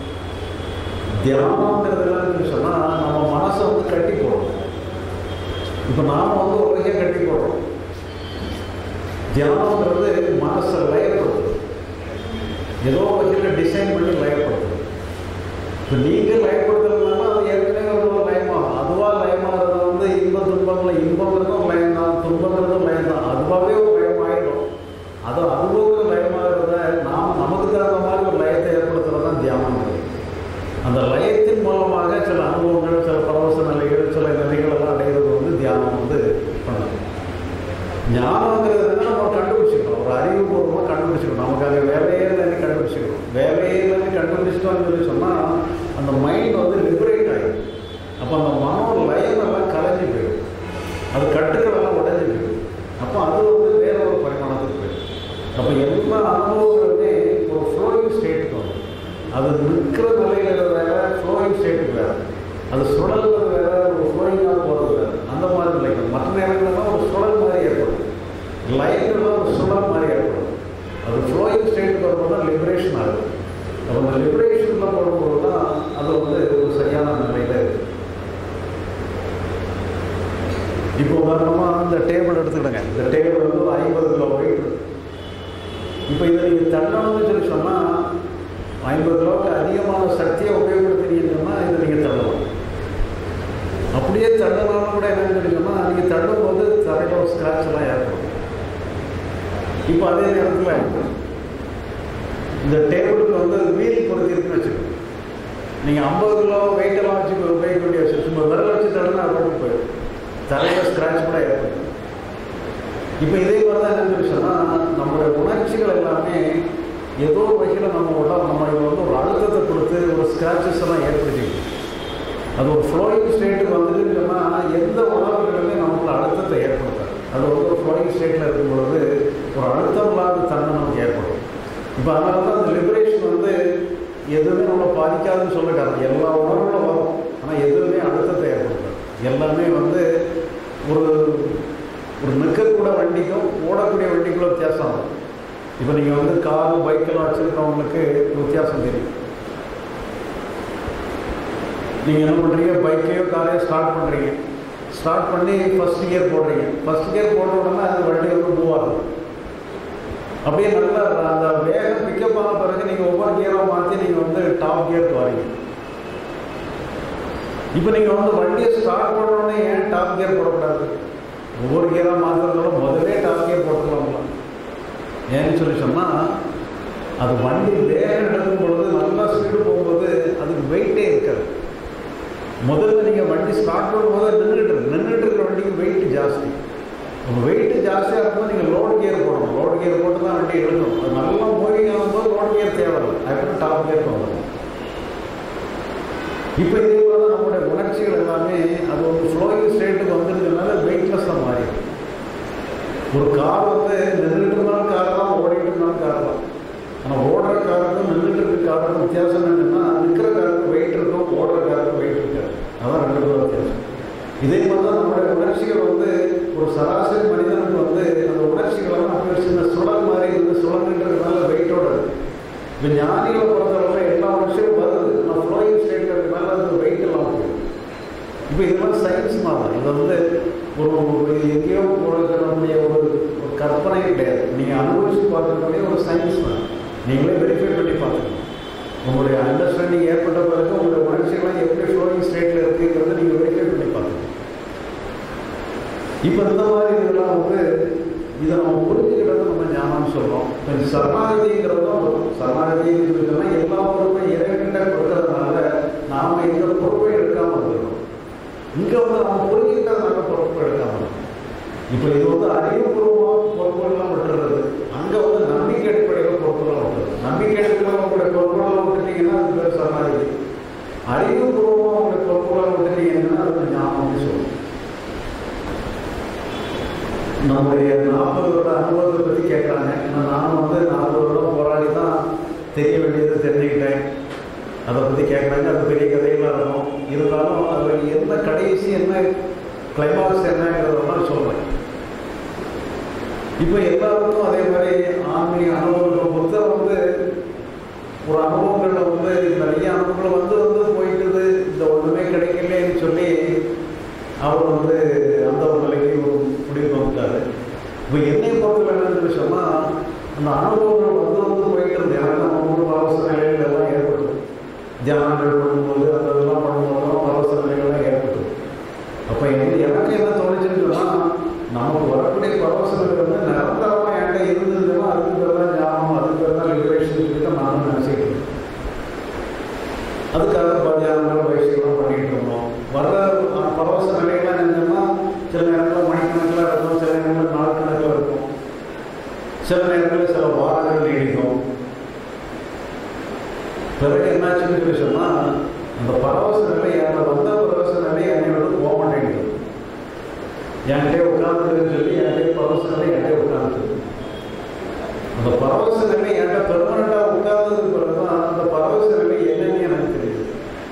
S1: தியானங்கிறதுலாம் சொன்னால் நம்ம மனசை வந்து கட்டி போடணும் இப்போ நாம் வந்து உலகே கட்டி போடுறோம் தியானம்ன்றது மனசை லயப்படுத்துது ஏதோ வகையில் டிசைன் பண்ணி லயப்படுத்துது இப்போ நீங்கள் லயப்படுத்துறதுனால அது ஏற்கனவே ஒரு லயமாகும் அதுவாக லயமாகிறது வந்து இன்ப துன்பங்களை இன்பங்கிறதும் லயம் தான் துன்பங்கிறதும் லயம் தான் அதுவாகவே ஒரு லயமாயிடும் அது அதுபோக லயமாகிறத நாம் நமக்கு தகுந்த மாதிரி ஒரு லயத்தை ஏற்படுத்துறது தான் தியானங்கிறது அந்த லயத்தின் மூலமாக சில அனுபவங்கள் சில பரவச நிலைகள் சில நிலைகள் எல்லாம் அடைகிறது வந்து தியானம் வந்து பண்ணுது ஞானங்கிறது வந்து நம்ம கண்டுபிடிச்சிக்கணும் ஒரு அறிவுபூர்வமாக கண்டுபிடிச்சிக்கணும் நமக்கு அங்கே வேலையே இல்லைன்னு கண்டுபிடிச்சிக்கணும் வேலையே இல்லைன்னு கண்டுபிடிச்சிட்டோம்னு சொல்லி சொன்னால் அந்த மைண்ட் வந்து லிபரேட் ஆகிடும் அப்போ அந்த மனோ லயம் எல்லாம் கலைஞ்சு போயிடும் அது கட்டுக்கள் எல்லாம் உடஞ்சி போயிடும் அப்போ அது வந்து வேற ஒரு பரிமாணத்துக்கு போயிடும் அப்போ எல்லா அனுபவங்களுமே ஒரு ஃப்ளோயிங் ஸ்டேட்டுக்கு வரும் அது நிற்கிற நிலையில வேற ஃப்ளோயிங் ஸ்டேட்டுக்கு வேற அது சுழல்றது வேற ஒரு ஃப்ளோயிங்காக போகிறது வேற அந்த மாதிரி நிலைக்கு மற்ற நேரங்கள்லாம் ஒரு சுழல் மாதிரி ஏற்படும் லைஃப்லாம் ஒரு சுழல் மாதிரி ஏற்படும் அது ஃப்ளோயிங் ஸ்டேட்டுக்கு வரும்போது தான் லிபரேஷன் ஆகுது அப்போ அந்த லிபரேஷனில் போடும்போது தான் அது வந்து ஒரு சரியான நிலையில் இருக்குது இப்போ உதாரணமாக இந்த டேபிள் எடுத்துக்கிடுங்க இந்த டேபிள் வந்து ஒரு ஐம்பது கிலோ வெயிட் இப்போ இதை நீங்கள் தள்ளணும்னு சொல்லி சொன்னால் ஐம்பது கிலோவுக்கு அதிகமான சக்தியை உபயோகப்படுத்தினீங்கன்னு சொன்னால் இதை நீங்கள் தள்ளலாம் அப்படியே தள்ளனாலும் கூட என்னன்னு சொல்லி சொன்னால் நீங்கள் தள்ளும் போது தரையில் ஒரு ஸ்க்ராட்ச் எல்லாம் ஏற்படும் இப்போ அதே நேரத்தில் இந்த டேபிளுக்கு வந்து வீல் பொருத்திருக்குன்னு வச்சுக்கோங்க நீங்கள் ஐம்பது கிலோ வெயிட்டெல்லாம் வச்சு உபயோகிக்க வேண்டிய வச்சு சும்மா விரல் வச்சு தள்ளுனா அது போயிடும் தலையில் ஸ்க்ராட்ச் கூட ஏற்படும் இப்போ இதே மாதிரி தான் என்னன்னு சொல்லி சொன்னால் நம்மளுடைய உணர்ச்சிகள் எல்லாமே ஏதோ ஒரு வகையில் நம்ம உடல் நம்மளுக்கு வந்து ஒரு அழுத்தத்தை கொடுத்து ஒரு ஸ்க்ராச்சஸ் எல்லாம் ஏற்படுத்திக்கும் அது ஒரு ஃப்ளோயிங் ஸ்டேட்டுக்கு வந்துட்டுன்னு சொன்னால் எந்த உணர்வுகளுமே நமக்கு அழுத்தத்தை ஏற்படுத்தாது அது வந்து ஒரு ஃப்ளோயிங் ஸ்டேட்டில் இருக்கும் பொழுது ஒரு அழுத்தம் இல்லாத தன்மை நமக்கு ஏற்படும் இப்போ அதனால தான் அந்த லிபரேஷன் வந்து எதுவுமே நம்மளை பாதிக்காதுன்னு சொல்ல காரணம் எல்லா உணர்வுகளும் வரும் ஆனால் எதுவுமே அழுத்தத்தை ஏற்படுத்தாது எல்லாமே வந்து ஒரு ஒரு நிற்கக்கூட வண்டிக்கும் ஓடக்கூடிய வண்டிக்குள்ள வித்தியாசம் ஆகும் இப்போ நீங்கள் வந்து காரு பைக்கெல்லாம் வச்சுருக்கவங்களுக்கு வித்தியாசம் தெரியும் நீங்கள் என்ன பண்ணுறீங்க பைக்கையோ காரையோ ஸ்டார்ட் பண்ணுறீங்க ஸ்டார்ட் பண்ணி ஃபஸ்ட் கியர் போடுறீங்க ஃபஸ்ட் கியர் போட்ட உடனே அது வண்டி வந்து மூவ் ஆகும் அப்படியே நல்லா அந்த வேகம் பிக்கப் ஆன பிறகு நீங்கள் ஒவ்வொரு கியராக மாற்றி நீங்கள் வந்து டாப் கியருக்கு வரீங்க இப்போ நீங்கள் வந்து வண்டியை ஸ்டார்ட் பண்ண உடனே ஏன் டாப் கியர் போடக்கூடாது ஒவ்வொரு கியராக மாற்றுறதோட முதலே டாப் கியர் போட்டுக்கலாம்ல ஏன்னு சொல்லி சொன்னால் அது வண்டி வேகம் எடுக்கும் பொழுது நல்லா ஸ்பீடு போகும்போது அதுக்கு வெயிட்டே இருக்காது முதல்ல நீங்கள் வண்டி ஸ்டார்ட் பண்ணும்போது நின்றுட்டு இருக்கு நின்றுட்டு இருக்கிற வண்டிக்கு வெயிட் ஜாஸ்தி உங்கள் வெயிட் ஜாஸ்தியாக இருக்கும்போது நீங்கள் லோடு கியர் போடணும் லோடு கியர் போட்டு தான் வண்டி எடுக்கணும் அது நல்லா மூவிங் ஆகும்போது லோடு கியர் தேவையில்லை அதுக்கப்புறம் டாப் கியர் போகணும் இப்போ இதே போல தான் நம்மளுடைய உணர்ச்சிகள் எல்லாமே அது ஒரு ஃப்ளோயிங் ஸ்டேட்டுக்கு வந்துருக்கிறதுனால வெயிட்லெஸ்ஸாக மாறிடும் ஒரு கார் வந்து நின்றுட்டு இருந்தாலும் கார் தான் ஓடிட்டு இருந்தாலும் கார் காரணம் ஆனால் ஓடுற காருக்கும் நின்றுட்டு இருக்க காருக்கும் வித்தியாசம் என்னன்னா நிற்கிற காருக்கு வெயிட் இருக்கும் ஓடுற காருக்கு வெயிட் இருக்காது அதான் ரெண்டு பேரும் வித்தியாசம் இதே மாதிரி தான் நம்மளுடைய உணர்ச்சிகள் வந்து ஒரு சராசரி மனிதனுக்கு வந்து அந்த உணர்ச்சிகளெல்லாம் அப்படி ஒரு சின்ன சுழல் மாதிரி இருந்து சுழல்ன்றதுனால வெயிட்டோட இருக்கு இப்போ ஞானிகளை பொறுத்தவரை எல்லா உணர்ச்சியும் வருது ஆனால் ஃப்ளோயிங் ஸ்டேட்டில் இருக்கனால அது வெயிட் எல்லாம் போகுது இப்போ இதெல்லாம் சயின்ஸ் மாதிரி இது வந்து ஒரு ஒரு எங்கேயோ கொடுக்கக்கூடிய ஒரு ஒரு கற்பனை கிடையாது நீங்கள் அனுபவிச்சு பார்க்கக்கூடிய ஒரு சயின்ஸ் தான் நீங்களே வெரிஃபை பண்ணி பார்த்துக்கணும் உங்களுடைய அண்டர்ஸ்டாண்டிங் ஏற்பட்ட பிறகு உங்களுடைய உணர்ச்சிகள்லாம் எப்படி ஃப்ளோயிங் ஸ்டேட்டில் இருக்குங்கிறத நீங்கள் வெரிஃபை பண்ணி பார்த்துக்கணும் இப்போ இந்த மாதிரி இதெல்லாம் வந்து இதை நம்ம புரிஞ்சுக்கிறது நம்ம ஞானம் சொல்கிறோம் இப்போ இந்த சரணாகதிங்கிறது தான் வரும் சரணாகதிங்கிறதுனா எல்லா பொறுப்பையும் இறைவன்கிட்ட கொடுக்கறதுனால நாம் எந்த பொறுப்பையும் எடுக்காமல் வந்துடும் இங்கே வந்து நம்ம புரிஞ்சுக்கிட்டதுனால பொறுப்பு எடுக்காமல் இப்போ இது வந்து அறிவுபூர்வமாக பொறுப்புகள்லாம் விட்டுறது அங்கே வந்து நம்பிக்கை அடிப்படையில் பொறுப்புகள்லாம் விட்டுறது நம்பிக்கை அடிப்படையில் உங்களுடைய பொறுப்புகள்லாம் விட்டுட்டீங்கன்னா அது பேர் சரணாகதி அறிவுபூர்வமாக உங்களுடைய பொறுப்புகள்லாம் விட்டுட்டீங்கன்னா அது ஞாபகம் சொல்லுவோம் நம்முடைய நாற்பது வருட அனுபவத்தை பற்றி கேட்குறாங்க ஏன்னா நான் வந்து நாற்பது வருடம் போராடி தான் தெரிய வேண்டியதை தெரிஞ்சுக்கிட்டேன் அதை பற்றி கேட்குறாங்க அது பெரிய கதையெல்லாம் இருக்கும் இருந்தாலும் அதில் என்ன கடைசி என்ன கிளைமாக்ஸ் என்னங்கிறதெல்லாம் சொல்கிறேன் இப்போ எல்லாருக்கும் அதே மாதிரி ஆன்மீக அனுபவங்கள் புத்தர் வந்து ஒரு அனுபவங்களில் வந்து நிறைய அனுபவங்கள் வந்து வந்து போயிட்டுது இந்த ஒன்றுமே கிடைக்கலன்னு சொல்லி அவர் வந்து அந்த ஒரு நிலைக்கு ஒரு முடிவு வந்துட்டாரு இப்போ என்னை பொறுத்தவரை என்னன்னு சொன்னால் அந்த அனுபவங்கள் வந்து வந்து போயிட்டு இருந்தது எனக்கு நம்ம ஊர் பரவச நிலைகள் எல்லாம் ஏற்பட்டது தியானங்கள் பண்ணும்போது அந்த இதெல்லாம் பண்ணும்போது பரவச நிலைகள்லாம் ஏற்பட்டது அப்போ எனக்கு எனக்கு என்ன தோணுச்சுன்னு சொன்னால் நமக்கு வரக்கூடிய பரவச நிலை வந்து நிரந்தரமாக என்கிட்ட இருந்ததுன்னா அதுக்கு பேர் தான் ஞாபகம் அதுக்கு பேர் தான் லிபரேஷன் சொல்லிட்டு நானும் நினச்சிக்கிட்டு அதுக்காக பத்தியானங்கள் பயிற்சிகள்லாம் பண்ணிட்டு இருந்தோம் வர்ற அஹ், பரவச நிலைகள்லாம் என்னன்னா சில நேரங்களில் மணிக்கணக்கில் இருக்கும் சில நேரங்களில் நாள் கணக்கில் இருக்கும் சில நேரங்களில் சில வாரங்கள் நீடிக்கும் பிறகு என்னாச்சுன்னு சொல்லி சொன்னால் அந்த பரவச நிலை அந்த வந்த பரவச நிலை என்னோட போக மாட்டேங்குது என்கிட்ட உட்காந்துருக்குன்னு சொல்லி என்கிட்ட பரவச நிலை என்கிட்ட உட்காந்துருக்கு அந்த பரவச நிலை என்கிட்ட பெர்மனண்டாக உட்கார்ந்ததுக்கு பிறகுதான் அந்த பரவச நிலை என்னன்னு எனக்கு தெரியுது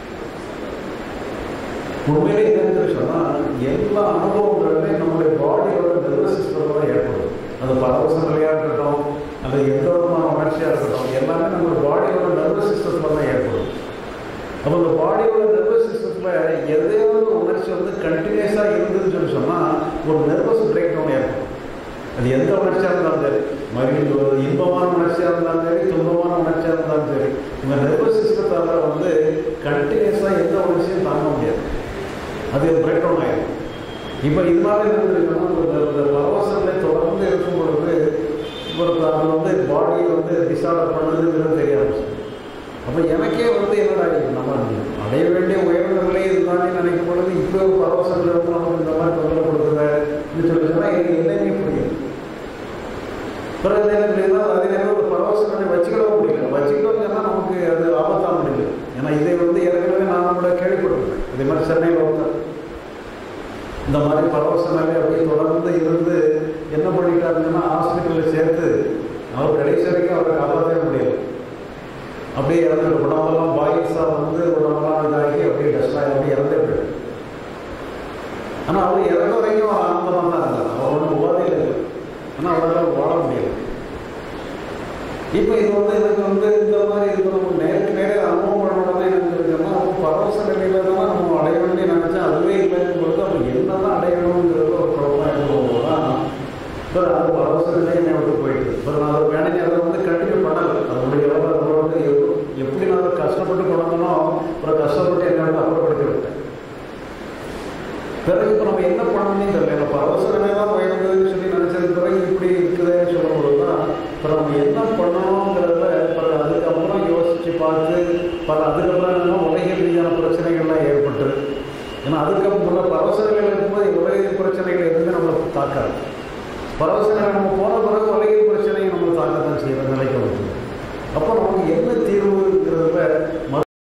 S1: உண்மையிலே என்னன்னு சொன்னால் எல்லா அனுபவங்களுமே நம்முடைய பாடியோட நர்வஸ் சிஸ்டத்தில் தான் ஏற்படும் அது பரவச நிலையாக இருக்கட்டும் அது எந்த விதமான உணர்ச்சியாக இருக்கட்டும் எல்லாமே நம்ம பாடியோட நர்வஸ் சிஸ்டத்தில் தான் ஏற்படும் அப்போ அந்த பாடியோட நர்வஸ் சிஸ்டத்தில் எதையாவது ஒரு உணர்ச்சி வந்து கண்டினியூஸாக இருந்ததுன்னு சொல்லி சொன்னால் ஒரு நர்வஸ் பிரேக் டவுன் ஏற்படும் அது எந்த உணர்ச்சியாக இருந்தாலும் சரி மகிழ்ந்து ஒரு இன்பமான உணர்ச்சியாக இருந்தாலும் சரி துன்பமான உணர்ச்சியாக இருந்தாலும் சரி இந்த நர்வஸ் சிஸ்டத்தால் வந்து கண்டினியூஸாக எந்த உணர்ச்சியும் தாங்க முடியாது அது பிரேக் டவுன் ஆகிடும் இப்போ இதனால என்ன இருக்குன்னா இந்த இந்த பரவசங்களை தொடர்ந்து இருக்கும் பொழுது ஒரு அது வந்து பாடி வந்து டிசார்டர் பண்ணுதுங்கிறது தெரிய ஆரம்பிச்சு அப்போ எனக்கே வந்து என்னடா இது நம்ம அடைய வேண்டிய உயர்ந்த நிலை இதுதானே நினைக்கும் பொழுது இப்போ பரவசங்கள் வந்து நமக்கு இந்த மாதிரி தொந்தரவு கொடுக்குறேன்னு சொல்லி சொன்னால் எனக்கு என்னன்னே புரியும் பிறகு என்ன புரியுதா அதே நேரம் ஒரு பரவச நிலை வச்சுக்கவும் முடியல வச்சுக்கிட்டோம்னு சொன்னால் நமக்கு அது ஆபத்தாக முடியல ஏன்னா இதை வந்து ஏற்கனவே நான் கூட கேள்விப்பட்டிருக்கேன் இதே மாதிரி சென்னையில் ஒருத்தர் இந்த மாதிரி பரவச நிலை அப்படியே தொடர்ந்து இருந்து என்ன பண்ணிட்டாருன்னா ஹாஸ்பிட்டலில் சேர்த்து அவர் கடைசி வரைக்கும் அவரை காப்பாற்றவே முடியல அப்படியே இறந்து உடம்பெல்லாம் பாய்ஸாக வந்து உடம்பெல்லாம் இதாகி அப்படியே டஸ்டாகி அப்படியே இறந்தே போயிடும் ஆனால் அவர் இறந்த வரைக்கும் ஆனந்தமாக தான் இருந்தார் அவர் ஒன்றும் உபாதையில் இல்லை ஆனால் அவரால் வாழ முடியல இப்போ இது வந்து எனக்கு வந்து இந்த மாதிரி இது நம்ம நேருக்கு நேரே அனுபவம் பண்ணணும்னு எனக்கு இருக்குன்னா அப்போ பரவச நிலையில தான் நம்ம அடைய வேண்டிய நினச்சா அதுவே இல்லைன்னு பொழுது அப்போ என்ன தான் அடையணுங்கிறது ஒரு குழப்பம் இருக்கும்போது இப்போ அது பரவச நிலை என்னை விட்டு போயிட்டு இப்போ நான் அதை வேணுங்க அதை வந்து கண்டினியூ பண்ணலை அதனுடைய அளவு அதை வந்து எப்~ எப்படி நான் அதை கஷ்டப்பட்டு கொண்டனோ அப்புறம் கஷ்டப்பட்டு என்னை விட்டு அப்புறப்படுத்தி விட்டேன் பிறகு இப்போ நம்ம என்ன பண்ணணும்னு தெரியல நம்ம பரவச நிலை தான் போயிருந்ததுன்னு சொல்லி நினச்சது பிறகு இப்படி இருக்குதுன்னு சொல்லும்போது தான் இப்போ நம்ம என்ன பண்ணணுங்கிறத பிறகு அதுக்கப்புறம் யோசித்து பார்த்து பல அதுக்கப்புறம் என்னன்னா உலகியல் ரீதியான பிரச்சனைகள்லாம் ஏற்பட்டு ஏன்னா அதுக்கப்புறம் முன்ன பரவச நிலையில் இருக்கும்போது உலகியல் பிரச்சனைகள் எதுவுமே நம்மளை தாக்காது பரவச நிலை நம்ம போன பிறகு